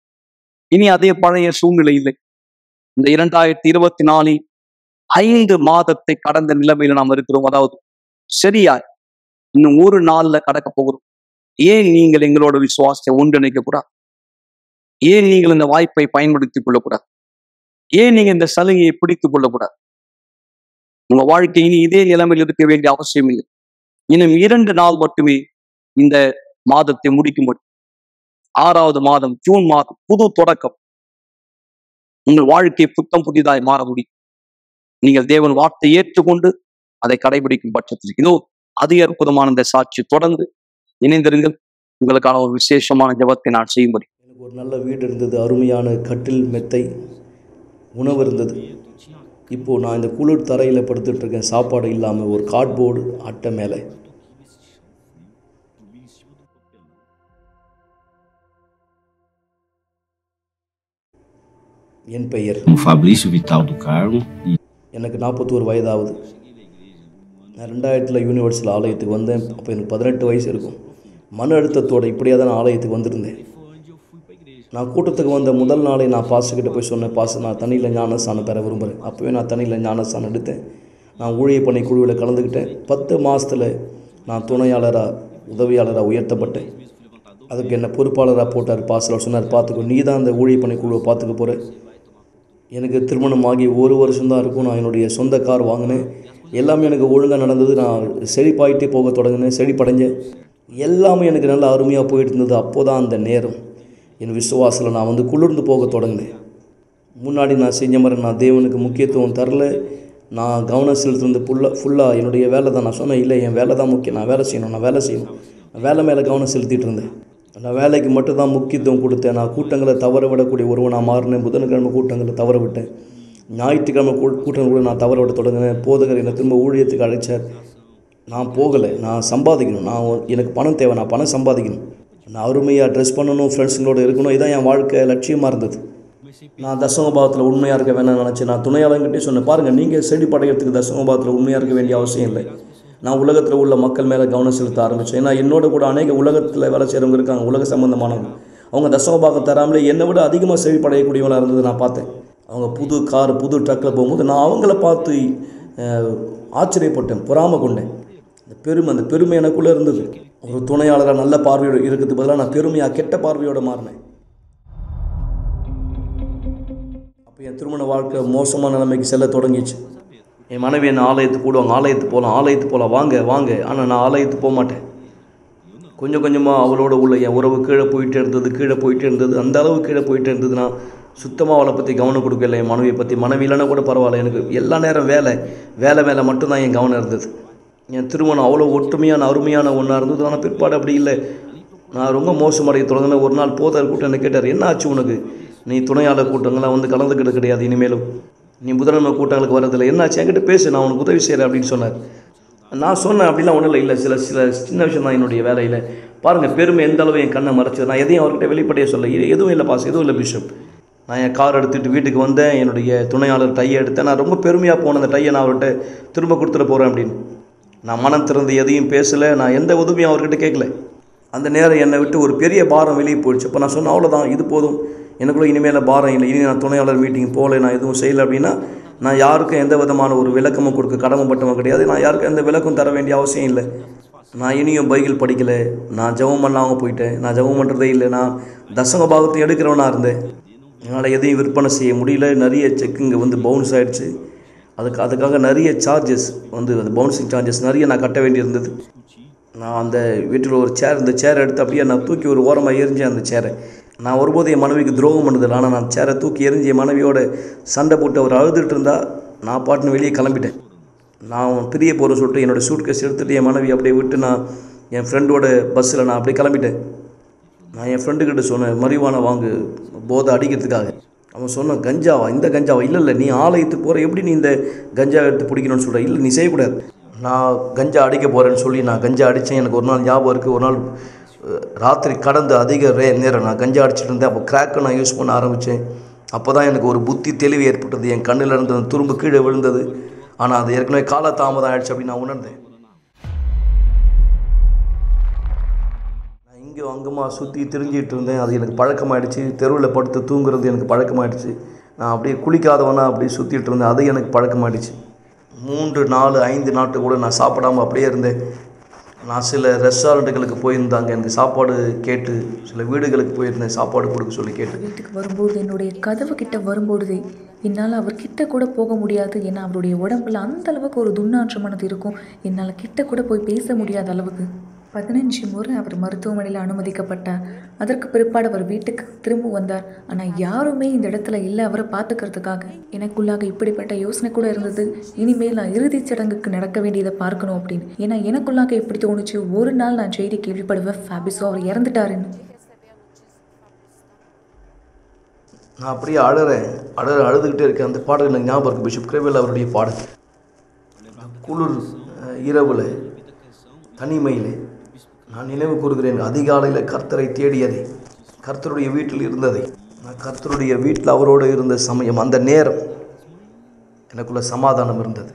இனி அதே பழைய சூழ்நிலை இல்லை இந்த இரண்டாயிரத்தி இருபத்தி நாலில் ஐந்து மாதத்தை கடந்த நிலைமையில நாம் இருக்கிறோம் அதாவது சரியா இன்னும் ஒரு நாள்ல கடக்க போகிறோம் ஏன் நீங்கள் எங்களோட விசுவாசத்தை ஒன்றிணைக்க கூடாது ஏன் நீங்கள் இந்த வாய்ப்பை பயன்படுத்திக் கொள்ளக்கூடாது ஏன் நீங்க இந்த சலுகையை பிடித்துக் கொள்ளக்கூடாது உங்க வாழ்க்கை இனி இதே நிலைமையில் இருக்க வேண்டிய அவசியம் இல்லை இன்னும் இரண்டு நாள் மட்டுமே இந்த மாதத்தை முடிக்க முடியும் ஆறாவது மாதம் ஜூன் மாதம் புது தொடக்கம் உங்கள் வாழ்க்கை புத்தம் புதிதாய் மாற முடியும் நீங்கள் தேவன் வார்த்தை ஏற்றுக்கொண்டு அதை கடைபிடிக்கும் பட்சத்தில் இதோ அதிக அற்புதமான இந்த சாட்சி தொடர்ந்து இணைந்திருங்கள் உங்களுக்கான ஒரு விசேஷமான ஜெபத்தை நான் செய்யும்படி எனக்கு ஒரு நல்ல வீடு இருந்தது அருமையான கட்டில் மெத்தை உணவு இருந்தது இப்போது நான் இந்த குளிர் தரையில் படுத்துட்டு இருக்கேன் சாப்பாடு இல்லாமல் ஒரு கார்ட்போர்டு அட்டை மேலே என் பெயர் o Fabrício Vital do Carmo e எனக்கு நாற்பத்தோரு வயதாகுது நான் ரெண்டாயிரத்தில் யூனிவர்சல் ஆலயத்துக்கு வந்தேன் அப்போ எனக்கு பதினெட்டு வயசு இருக்கும் மன அழுத்தத்தோட இப்படியே தான் நான் ஆலயத்துக்கு வந்திருந்தேன் நான் கூட்டத்துக்கு வந்த முதல் நாளே நான் பாஸ்டர்கிட்ட போய் சொன்னேன் பாஸ்டர் நான் தண்ணியில் ஞானஸ்தானம் பெற விரும்புகிறேன் அப்போவே நான் தண்ணியில் ஞானஸ்தானம் எடுத்தேன் நான் ஊழிய பணி குழுவில் கலந்துக்கிட்டேன் பத்து மாதத்தில் நான் துணையாளராக உதவியாளராக உயர்த்தப்பட்டேன் அதுக்கு என்ன பொறுப்பாளராக போட்டார் பாஸ்டர் சொன்னார் பார்த்துக்கோ நீ தான் அந்த ஊழிய பணி குழுவை பார்த்துக்க போகிற எனக்கு திருமணமாகி ஒரு வருஷம்தான் இருக்கும் நான் என்னுடைய சொந்த கார் வாங்கினேன் எல்லாமே எனக்கு ஒழுங்காக நடந்தது நான் செழிப்பாயிட்டே போக தொடங்கினேன் செழிப்படைஞ்சேன் எல்லாமே எனக்கு நல்லா அருமையாக போயிட்டு இருந்தது அப்போ தான் அந்த நேரம் என் விசுவாசத்தில் நான் வந்து குளிர்ந்து போக தொடங்கினேன் முன்னாடி நான் செஞ்ச மாதிரி நான் தேவனுக்கு முக்கியத்துவம் தரல நான் கவனம் செலுத்துறது ஃபுல்லாக ஃபுல்லாக என்னுடைய வேலை தான் நான் சொன்னேன் இல்லை என் வேலை தான் முக்கியம் நான் வேலை செய்யணும் நான் வேலை செய்யணும் நான் வேலை மேலே கவனம் செலுத்திட்டு இருந்தேன் நான் வேலைக்கு மட்டும் தான் முக்கியத்துவம் கொடுத்தேன் நான் கூட்டங்களை தவற விடக்கூடிய ஒருவனாக மாறினேன் புதன்கிழமை கூட்டங்களை தவற விட்டேன் ஞாயிற்றுக்கிழமை கூ- கூட்டங்கள் கூட நான் தவற விட தொடங்கினேன் போதகர் என்னை திரும்ப ஊழியத்துக்கு அழைச்சார் நான் போகலை நான் சம்பாதிக்கணும் நான் ஒரு- எனக்கு பணம் தேவை நான் பணம் சம்பாதிக்கணும் நான் அருமையாக ட்ரெஸ் பண்ணணும் ஃப்ரெண்ட்ஸுங்களோட இருக்கணும் இதான் என் வாழ்க்கை லட்சியமாக இருந்தது நான் தசம பாவத்தில் உண்மையாக இருக்க வேணாம்னு நினச்சேன் நான் துணையாளங்கிட்டே சொன்னேன் பாருங்கள் நீங்கள் செடி படைக்கிறதுக்கு தசம பாவத்தில் உண்மையாக இருக்க வேண்டிய அவசியம் இல்லை நான் உலகத்தில் உள்ள மக்கள் மேலே கவனம் செலுத்த ஆரம்பித்தேன் ஏன்னா என்னோட கூட அநேக உலகத்தில் வேலை செய்கிறவங்க இருக்காங்க உலக சம்பந்தமானவங்க அவங்க தசம பாகம் தராமலே என்னை விட அதிகமாக செழிப்படையக்கூடியவங்களாக இருந்தது நான் பார்த்தேன் அவங்க புது கார் புது ட்ரக்கில் போகும்போது நான் அவங்கள பார்த்து அஹ், ஆச்சரியப்பட்டேன் பொறாமை கொண்டேன் அந்த பெருமை அந்த பெருமை எனக்குள்ளே இருந்தது ஒரு துணையாளராக நல்ல பார்வையோடு இருக்கிறதுக்கு பதிலாக நான் பெருமையாக கெட்ட பார்வையோடு மாறினேன் அப்போ என் திருமண வாழ்க்கை மோசமான நிலைமைக்கு செல்ல தொடங்கிச்சு என் மனைவி என்ன ஆலயத்துக்கு கூடுவாங்க ஆலயத்துக்கு போகலாம் ஆலயத்துக்கு போகலாம் வாங்க வாங்க ஆனால் நான் ஆலயத்துக்கு போக மாட்டேன் கொஞ்சம் கொஞ்சமாக அவளோட உள்ள என் உறவு கீழே போயிட்டே இருந்தது கீழே போயிட்டே இருந்தது அந்த அளவு கீழே போயிட்டே இருந்தது நான் சுத்தமாக அவளை பற்றி கவனம் கொடுக்கல என் மனைவியை பற்றி மனைவி இல்லைன்னா கூட பரவாயில்ல எனக்கு எல்லா நேரம் வேலை வேலை மேலே மட்டும்தான் என் கவனம் இருந்தது என் திருமணம் அவ்வளோ ஒற்றுமையான அருமையான ஒன்றா இருந்தது ஆனால் பிற்பாடு அப்படி இல்லை நான் ரொம்ப மோசமடைய தொடங்கினேன் ஒரு நாள் போதார் கூட்டம் என்ன கேட்டார் என்ன ஆச்சு உனக்கு நீ துணையாளர் கூட்டங்கள்லாம் வந்து கலந்துக்கிட்டு கிடையாது இனிமேலும் நீ முதன்மை கூட்டங்களுக்கு வரதில்லை என்னாச்சு என்கிட்ட பேசு நான் உனக்கு உதவி செய்கிறேன் அப்படின்னு சொன்னார் நான் சொன்னேன் அப்படிலாம் ஒன்றும் இல்லை இல்லை சில சில சின்ன விஷயம் தான் என்னுடைய வேலையில் பாருங்கள் பெருமை எந்த அளவு என் கண்ணை மறைச்சது நான் எதையும் அவர்கிட்ட வெளிப்படையாக சொல்ல இது எதுவும் இல்லை பாஸ் எதுவும் இல்லை பிஷப் நான் என் கார் எடுத்துகிட்டு வீட்டுக்கு வந்தேன் என்னுடைய துணையாளர் டையை எடுத்தேன் நான் ரொம்ப பெருமையாக போனேன் அந்த டையை நான் அவர்கிட்ட திரும்ப கொடுத்துட போகிறேன் அப்படின்னு நான் மனம் திறந்து எதையும் பேசலை நான் எந்த உதவியும் அவர்கிட்ட கேட்கல அந்த நேரம் என்னை விட்டு ஒரு பெரிய பாரம் வெளியே போயிடுச்சு அப்போ நான் சொன்னேன் அவ்வளோதான் இது போதும் எனக்குள்ள இனிமேல் பாரம் இல்லை இனி நான் துணையாளர் மீட்டிங் போகல நான் எதுவும் செய்யலை அப்படின்னா நான் யாருக்கும் எந்த விதமான ஒரு விளக்கமும் கொடுக்க கடமைப்பட்டவன் கிடையாது நான் யாருக்கும் எந்த விளக்கம் தர வேண்டிய அவசியம் இல்லை நான் இனியும் பைபிள் படிக்கலை நான் ஜெபம் பண்ணாமல் போயிட்டேன் நான் ஜெபம் பண்ணுறதே இல்லை நான் தசம பாகத்தை எடுக்கிறவனாக இருந்தேன் என்னால் எதையும் விற்பனை செய்ய முடியல நிறைய செக் இங்கே வந்து பவுன்ஸ் ஆயிடுச்சு அதுக்கு அதுக்காக நிறைய சார்ஜஸ் வந்து அந்த பவுன்சிங் சார்ஜஸ் நிறைய நான் கட்ட வேண்டியிருந்தது நான் அந்த வீட்டில் ஒரு சேர் இந்த சேர் எடுத்து அப்படியே நான் தூக்கி ஒரு ஓரமாக எரிஞ்சேன் அந்த சேரை நான் ஒருபோது என் மனைவிக்கு துரோகம் பண்ணதில்லை ஆனால் நான் சேரை தூக்கி எரிஞ்சு என் மனைவியோட சண்டை போட்டு அவர் அழுதுட்டு இருந்தா நான் பாட்டுன்னு வெளியே கிளம்பிட்டேன் நான் பிரிய போகிற சொல்லிட்டு என்னோடய சூட் கேஸ் எடுத்துகிட்டு என் மனைவி அப்படியே விட்டு நான் என் ஃப்ரெண்டோட பஸ்ஸில் நான் அப்படியே கிளம்பிட்டேன் நான் என் ஃப்ரெண்டுக்கிட்ட சொன்னேன் மறிவான வாங்கு போதை அடிக்கிறதுக்காக அவன் சொன்னான் கஞ்சாவா இந்த கஞ்சாவா இல்லை இல்லை நீ ஆலயத்துக்கு போகிற எப்படி நீ இந்த கஞ்சா எடுத்து பிடிக்கணும்னு சொல்கிற இல்லை நீ செய்யக்கூடாது நான் கஞ்சா அடிக்க போகிறேன்னு சொல்லி நான் கஞ்சா அடித்தேன் எனக்கு ஒரு நாள் ஞாபகம் இருக்குது ஒரு நாள் அஹ், ராத்திரி கடந்து அதிக ரே நேரம் நான் கஞ்சா அடிச்சிட்டு இருந்தேன் அப்போ கிராக்கை நான் யூஸ் பண்ண ஆரம்பித்தேன் அப்போ தான் எனக்கு ஒரு புத்தி தெளிவு ஏற்பட்டது என் கண்ணில் இருந்து அந்த துரும்பு கீழே விழுந்தது ஆனால் அது ஏற்கனவே காலதாமதம் ஆயிடுச்சு அப்படின்னு நான் உணர்ந்தேன் நான் இங்கே அங்குமா சுற்றி திரிஞ்சிட்டு இருந்தேன் அது எனக்கு பழக்கமாயிடுச்சு தெருவில் படுத்து தூங்குறது எனக்கு பழக்கமாயிடுச்சு நான் அப்படியே குளிக்காதவனா அப்படியே சுற்றிட்டு இருந்தேன் அது எனக்கு பழக்கமாயிடுச்சு மூன்று நாலு ஐந்து நாட்கள் கூட நான் சாப்பிடாம அப்படியே இருந்தேன் நான் சில ரெஸ்டாரண்ட்டுகளுக்கு போயிருந்தாங்க எனக்கு சாப்பாடு கேட்டு சில வீடுகளுக்கு போயிருந்தேன் சாப்பாடு கொடுக்க சொல்லி கேட்டு வீட்டுக்கு வரும்போது என்னுடைய கதவு கிட்ட வரும்பொழுதே என்னால் அவர் கிட்ட கூட போக முடியாது ஏன்னா அவருடைய உடம்புல அந்த அளவுக்கு ஒரு துர்நாற்றமானது இருக்கும் என்னால் கிட்ட கூட போய் பேச முடியாத அளவுக்கு பதினஞ்சு முறை அவர் மருத்துவமனையில் அனுமதிக்கப்பட்டார் அதற்கு பிற்பாடு அவர் வீட்டுக்கு திரும்ப வந்தார் ஆனால் யாருமே இந்த இடத்துல இல்லை அவரை பார்த்துக்கிறதுக்காக எனக்குள்ளாக இப்படிப்பட்ட யோசனை கூட இருந்தது இனிமேல் நான் இறுதிச் சடங்குக்கு நடக்க வேண்டியதை பார்க்கணும் அப்படின்னு ஏன்னா எனக்குள்ளாக எப்படி தோணுச்சு ஒரு நாள் நான் செய்தி கேள்விப்படுவேன் ஃபேபிஸோ அவர் இறந்துட்டாருன்னு நான் அப்படியே அழறேன் அழற அழுதுகிட்டே இருக்கேன் அந்த பாடல் எனக்கு ஞாபகம் இருக்குது பிஷப் கிரேவல் அவருடைய பாடல் குளிர் அஹ், இரவில் தனிமையில் நான் நினைவு கூறுகிறேன் அதிகாலையில் கர்த்தரை தேடியதை கர்த்தருடைய வீட்டில் இருந்ததை நான் கர்த்தருடைய வீட்டில் அவரோடு இருந்த சமயம் அந்த நேரம் எனக்குள்ள சமாதானம் இருந்தது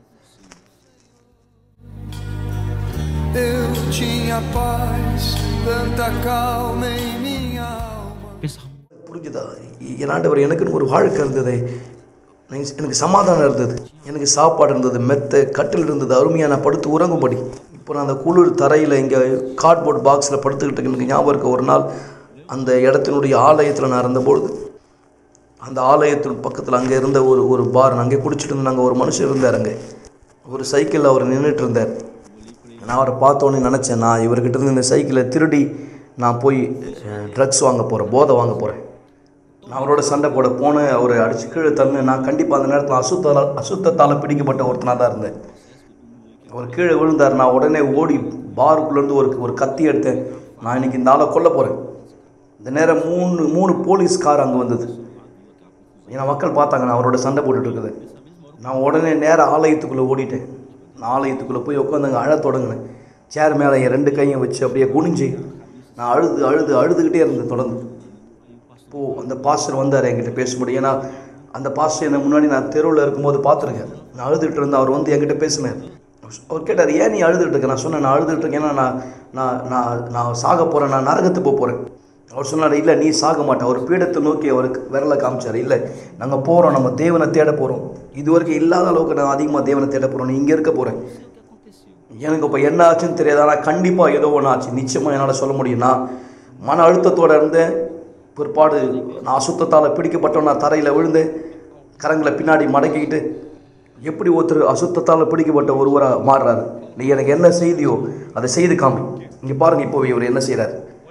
Eu tinha paz, tanta calma em minha alma. புரிஞ்சுதா என் ஆண்டவர் எனக்குன்னு ஒரு வாழ்க்கை இருந்தது எனக்கு எனக்கு சமாதானம் இருந்தது எனக்கு சாப்பாடு இருந்தது மெத்த கட்டில் இருந்தது அருமையாக நான் படுத்து உறங்கும்படி இப்போ நான் அந்த குளிர் தரையில் இங்கே கார்ட்போர்ட் பாக்ஸில் படுத்துக்கிட்டு இருக்கு. எனக்கு ஞாபகம் இருக்க ஒரு நாள் அந்த இடத்தினுடைய ஆலயத்தில் நான் இருந்தபொழுது அந்த ஆலயத்தின் பக்கத்தில் அங்கே இருந்த ஒரு ஒரு பார் அங்கே குடிச்சிட்டு இருந்த நாங்கள் ஒரு மனுஷன் இருந்தார் அங்கே ஒரு சைக்கிளில் அவர் நின்றுட்டு இருந்தார் நான் அவரை பார்த்தோன்னே நினச்சேன் நான் இவர்கிட்ட இருந்து இந்த சைக்கிளை திருடி நான் போய் ட்ரக்ஸ் வாங்க போகிறேன் போதை வாங்க போகிறேன் நான் அவரோட சண்டை போட போனேன் அவரை அடித்து கீழே தந்து நான் கண்டிப்பாக அந்த நேரத்தில் அசுத்தால் அசுத்தத்தால் பிடிக்கப்பட்ட ஒருத்தனாக தான் இருந்தேன் அவர் கீழே விழுந்தார் நான் உடனே ஓடி பாருக்குள்ளேருந்து ஒரு ஒரு கத்தி எடுத்தேன் நான் இன்னைக்கு இந்த ஆளை கொல்ல போகிறேன் இந்த நேரம் மூணு மூணு போலீஸ் கார் அங்கே வந்தது ஏன்னா மக்கள் பார்த்தாங்க நான் அவரோட சண்டை போட்டுட்டு இருக்குது நான் உடனே நேராக ஆலயத்துக்குள்ளே ஓடிட்டேன் நான் ஆலயத்துக்குள்ளே போய் உட்காந்து அங்கே அழத் தொடங்கினேன் சேர் மேலே என் ரெண்டு கையும் வச்சு அப்படியே குனிஞ்சு நான் அழுது அழுது அழுதுகிட்டே இருந்தேன் தொடர்ந்து இப்போது அந்த பாஸ்டர் வந்தார் என்கிட்ட பேச முடியும் ஏன்னா அந்த பாஸ்டர் என்னை முன்னாடி நான் தெருவில் இருக்கும்போது பார்த்துருக்கேன் நான் அழுதுகிட்டு இருந்தேன் அவர் வந்து என்கிட்ட பேசினார் அவர் கேட்டார் ஏன் நீ அழுதுகிட்டு இருக்க நான் சொன்னேன் நான் அழுதுகிட்டு இருக்கேன் ஏன்னா நான் நான் நான் நான் சாக போகிறேன் நான் நரகத்துக்கு போக போகிறேன் அவர் சொன்னார் இல்லை நீ சாக மாட்டேன் அவர் பீடத்தை நோக்கி அவருக்கு விரலை காமிச்சார் இல்லை நாங்கள் போகிறோம் நம்ம தேவனை தேட போகிறோம் இது வரைக்கும் இல்லாத அளவுக்கு நான் அதிகமாக தேவனை தேட போகிறோம் நீ இங்கே இருக்க போகிறேன் எனக்கு இப்போ என்ன ஆச்சுன்னு தெரியாது ஆனால் கண்டிப்பாக ஏதோ ஒன்று ஆச்சு நிச்சயமாக என்னால் சொல்ல முடியும் நான் மன அழுத்தத்தோடு இருந்தேன் பிற்பாடு நான் அசுத்தத்தால் பிடிக்கப்பட்டவன் நான் தரையில் விழுந்தேன் கரங்களை பின்னாடி மடக்கிக்கிட்டு எப்படி ஒருத்தர் அசுத்தத்தால் பிடிக்கப்பட்ட ஒருவராக மாறுறாரு நீ எனக்கு என்ன செய்தியோ அதை செய்து காமி இங்கே பாருங்க இப்போ இவர் என்ன செய்கிறார்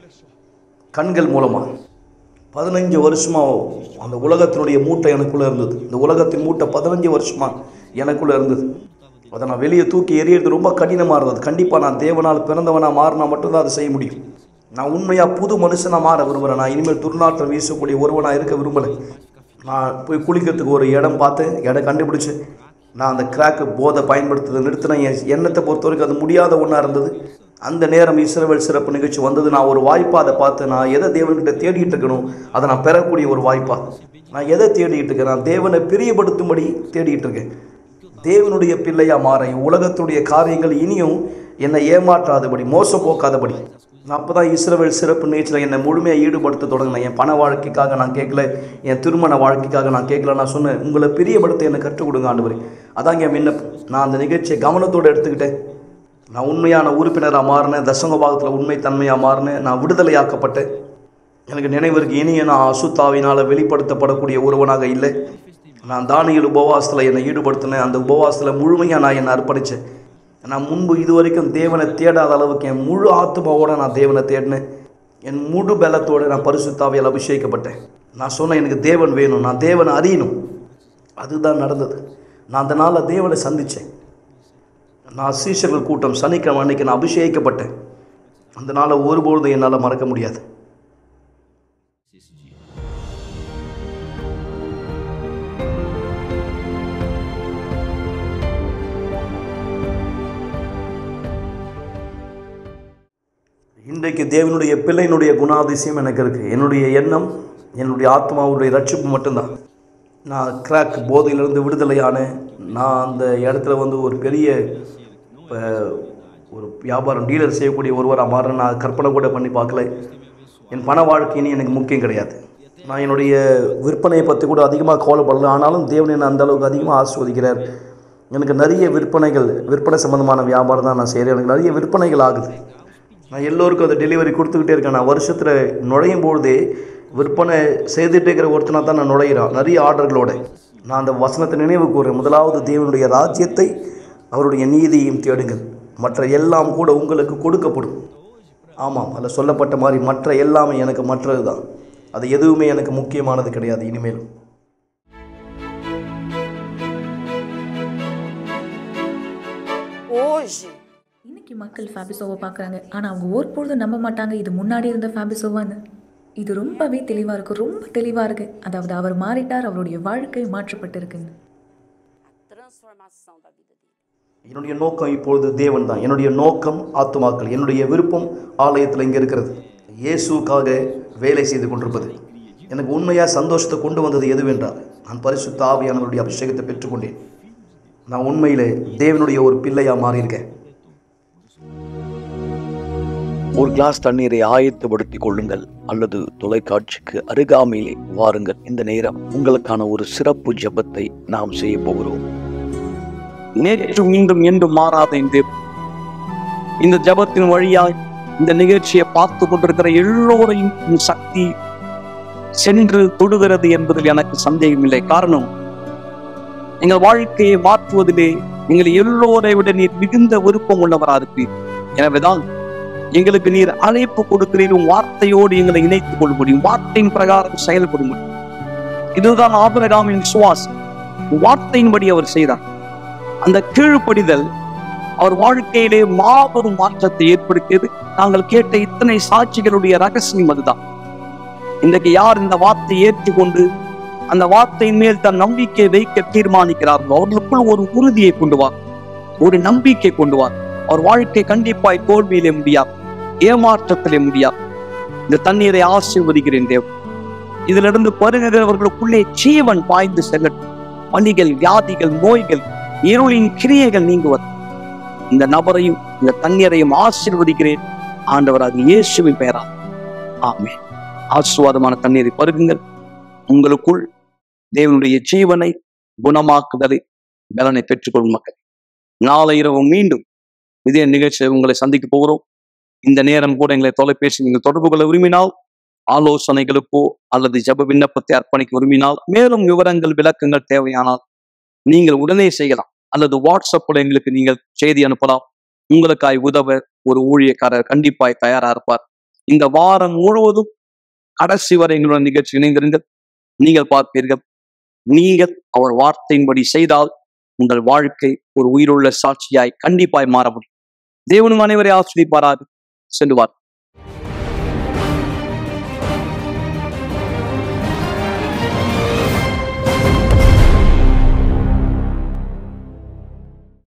கண்கள் மூலமாக பதினஞ்சு வருஷமாக அந்த உலகத்தினுடைய மூட்டை எனக்குள்ளே இருந்தது இந்த உலகத்தின் மூட்டை பதினஞ்சு வருஷமாக எனக்குள்ளே இருந்தது அதை நான் வெளியே தூக்கி எறியறது ரொம்ப கடினமாக இருந்தது கண்டிப்பாக நான் தேவனால் பிறந்தவனாக மாறினா மட்டும்தான் அதை செய்ய முடியும் நான் உண்மையாக புது மனுஷனாக மாற விரும்புகிறேன் நான் இனிமேல் துர்நாற்றம் வீசக்கூடிய ஒருவனாக இருக்க விரும்பலை நான் போய் குளிக்கிறதுக்கு ஒரு இடம் பார்த்து இடம் கண்டுபிடிச்சு நான் அந்த கிராக்கு போதை பயன்படுத்துறதை நிறுத்தின என் எண்ணத்தை பொறுத்த வரைக்கும் அது முடியாத ஒன்றா இருந்தது அந்த நேரம் இஸ்ரவேல் சிறப்பு நிகழ்ச்சி வந்தது நான் ஒரு வாய்ப்பாக அதை பார்த்து நான் எதை தேவன்கிட்ட தேடிட்டு இருக்கணும் அதை நான் பெறக்கூடிய ஒரு வாய்ப்பா நான் எதை தேடிட்டு இருக்கேன் நான் தேவனை பிரியப்படுத்தும்படி தேடிட்டு இருக்கேன் தேவனுடைய பிள்ளையா மாற உலகத்துடைய காரியங்கள் இனியும் என்னை ஏமாற்றாதபடி மோசம் போக்காதபடி நான் அப்போ தான் இஸ்ரவேல் சிறப்பு நிகழ்ச்சியில் என்னை முழுமையாக ஈடுபடுத்த தொடங்கினேன் என் பண வாழ்க்கைக்காக நான் கேட்கல என் திருமண வாழ்க்கைக்காக நான் கேட்கல நான் சொன்னேன் உங்களை பிரியப்படுத்த என்னை கற்றுக் கொடுங்க ஆண்டவரே அதாங்க என் விண்ணப்பம் நான் அந்த நிகழ்ச்சியை கவனத்தோடு எடுத்துக்கிட்டேன் நான் உண்மையான உறுப்பினராக மாறினேன் தசங்க பாகத்தில் உண்மை தன்மையாக மாறினேன் நான் விடுதலையாக்கப்பட்டேன் எனக்கு நினைவிற்கு இனிய நான் அசுத்தாவினால் வெளிப்படுத்தப்படக்கூடிய ஒருவனாக இல்லை நான் தானியல் உபவாசத்தில் என்னை ஈடுபடுத்தினேன் அந்த உபவாசத்தில் முழுமையாக நான் என்னை அர்ப்பணித்தேன் நான் முன்பு இதுவரைக்கும் தேவனை தேடாத அளவுக்கு என் முழு ஆத்மாவோட நான் தேவனை தேடினேன் என் முழு பலத்தோடு நான் பரிசுத்தாவியால் அபிஷேகிக்கப்பட்டேன் நான் சொன்னேன் எனக்கு தேவன் வேணும் நான் தேவனை அறியணும் அதுதான் நடந்தது நான் அந்த நாளில் தேவனை சந்தித்தேன் நான் சீஷர்கள் கூட்டம் சனிக்கிழமை அன்னைக்கு நான் அபிஷேகிக்கப்பட்டேன் அந்த நாளை ஒருபொழுதும் என்னால் மறக்க முடியாது இன்றைக்கு தேவனுடைய பிள்ளையினுடைய குணாதிசயம் எனக்கு இருக்குது என்னுடைய எண்ணம் என்னுடைய ஆத்மாவுடைய ரட்சிப்பு மட்டும்தான் நான் கிராக் போதையிலிருந்து விடுதலையானேன் நான் அந்த இடத்துல வந்து ஒரு பெரிய இப்போ ஒரு வியாபாரம் டீலர் செய்யக்கூடிய ஒருவராக மாறுறேன் நான் கற்பனை கூட பண்ணி பார்க்கல என் பண வாழ்க்கையினி எனக்கு முக்கியம் கிடையாது நான் என்னுடைய விற்பனையை பற்றி கூட அதிகமாக கவலைப்படல ஆனாலும் தேவன் என்னை அந்த அளவுக்கு அதிகமாக ஆஸ்வதிக்கிறார் எனக்கு நிறைய விற்பனைகள் விற்பனை சம்மந்தமான வியாபாரம் தான் நான் செய்கிறேன் எனக்கு நிறைய விற்பனைகள் ஆகுது நான் எல்லோருக்கும் அதை டெலிவரி கொடுத்துக்கிட்டே இருக்கேன் நான் வருஷத்தில் நுழையும் பொழுதே விற்பனை செய்துகிட்டே இருக்கிற ஒருத்தனாக தான் நான் நுழையிறான் நிறைய ஆர்டர்களோட நான் அந்த வசனத்தை நினைவு கூறுறேன் முதலாவது தேவனுடைய ராஜ்யத்தை அவருடைய நீதியையும் தேடுங்கள் மற்ற எல்லாம் கூட உங்களுக்கு கொடுக்கப்படும் ஆமாம் அதில் சொல்லப்பட்ட மாதிரி மற்ற எல்லாமே எனக்கு மற்றது தான் அது எதுவுமே எனக்கு முக்கியமானது கிடையாது இனிமேலும் hoje இன்னைக்கு மக்கள் ஃபேபிசோவை பார்க்குறாங்க ஆனால் அவங்க ஒருபொழுதும் நம்ப மாட்டாங்க இது முன்னாடி இருந்த ஃபேபிசோவான்னு இது ரொம்பவே தெளிவாக இருக்கு ரொம்ப தெளிவாக இருக்கு அதாவது அவர் மாறிட்டார் அவருடைய வாழ்க்கை மாற்றப்பட்டிருக்குன்னு என்னுடைய நோக்கம் இப்பொழுது தேவன் தான் என்னுடைய நோக்கம் ஆத்துமாக்கள் என்னுடைய விருப்பம் ஆலயத்தில் இங்கே இருக்கிறது இயேசுக்காக வேலை செய்து கொண்டிருப்பது எனக்கு உண்மையாக சந்தோஷத்தை கொண்டு வந்தது எதுவென்றால் நான் பரிசுத்த ஆவியானவருடைய அபிஷேகத்தை பெற்றுக்கொண்டேன் நான் உண்மையிலே தேவனுடைய ஒரு பிள்ளையாக மாறியிருக்கேன் ஒரு கிளாஸ் தண்ணீரை ஆயத்தப்படுத்திக் கொள்ளுங்கள் அல்லது தொலைக்காட்சிக்கு அருகாமையிலே வாருங்கள் இந்த நேரம் உங்களுக்கான ஒரு சிறப்பு ஜெபத்தை நாம் செய்ய போகிறோம் நேற்று மீண்டும் என்றும் மாறாத இந்த இந்த ஜெபத்தின் வழியாய் இந்த நிகழ்ச்சியை பார்த்து கொண்டிருக்கிற எல்லோரையும் உன் சக்தி சென்று தொடுகிறது என்பதில் எனக்கு சந்தேகமில்லை காரணம் எங்கள் வாழ்க்கையை மாற்றுவதிலே நீங்கள் எல்லோரை விட நீர் மிகுந்த விருப்பம் உள்ளவரா இருப்பீர் எனவேதான் எங்களுக்கு நீர் அழைப்பு கொடுக்கிறீர் உன் வார்த்தையோடு எங்களை இணைத்துக் கொள்ள முடியும் வார்த்தையின் பிரகாரம் செயல்பட முடியும் இதுதான் ஆபிரகாமின் சுவாசம் வார்த்தையின்படி அவர் செய்தார் அந்த கீழ்ப்படிதல் அவர் வாழ்க்கையிலே மாபெரும் மாற்றத்தை ஏற்படுத்தியது நாங்கள் கேட்ட இத்தனை சாட்சிகளுடைய ரகசியம் அதுதான் இன்றைக்கு யார் இந்த வார்த்தையை ஏற்றுக்கொண்டு அந்த வார்த்தையின் மேல் தன் நம்பிக்கை வைக்க தீர்மானிக்கிறார்களோ அவர்களுக்குள் ஒரு உறுதியை கொண்டு வார் ஒரு நம்பிக்கை கொண்டு வார் அவர் வாழ்க்கை கண்டிப்பாய் தோல்வியிலே முடியாது ஏமாற்றத்திலே முடியாது இந்த தண்ணீரை ஆசீர்வதிக்கிறேன் தேவ் இதிலிருந்து பருகிறவர்களுக்குள்ளே ஜீவன் பாய்ந்து செல்லட்டும் பணிகள் வியாதிகள் நோய்கள் இருளின் கிரியைகள் நீங்குவது இந்த நபரையும் இந்த தண்ணீரையும் ஆசீர்வதிக்கிறேன் ஆண்டவராக இயேசுவின் பெயரால் ஆமே ஆசீர்வாதமான தண்ணீரை பருகுங்கள் உங்களுக்குள் தேவனுடைய ஜீவனை குணமாக்குதலை பலனை பெற்றுக்கொள்ளும் மக்கள் நாளை இரவு மீண்டும் இதே நிகழ்ச்சியை உங்களை சந்திக்க போகிறோம் இந்த நேரம் கூட எங்களை தொலைபேசி நீங்கள் தொடர்பு கொள்ள விரும்பினால் ஆலோசனைகளுக்கோ அல்லது ஜப விண்ணப்பத்தை அர்ப்பணிக்க விரும்பினால் மேலும் விவரங்கள் விளக்கங்கள் தேவையானால் நீங்கள் உடனே செய்யலாம் அல்லது வாட்ஸ்அப்பில் எங்களுக்கு நீங்கள் செய்தி அனுப்பலாம் உங்களுக்காய் உதவ ஒரு ஊழியக்காரர் கண்டிப்பாய் தயாரா இருப்பார் இந்த வாரம் முழுவதும் கடைசி வரை எங்களுடன் நிகழ்ச்சி இணைந்திருங்கள் நீங்கள் பார்ப்பீர்கள் நீங்கள் அவர் வார்த்தையின்படி செய்தால் உங்கள் வாழ்க்கை ஒரு உயிருள்ள சாட்சியாய் கண்டிப்பாய் மாற முடியும் தேவனும் அனைவரை ஆசிரியப்பாராது செல்லுவார்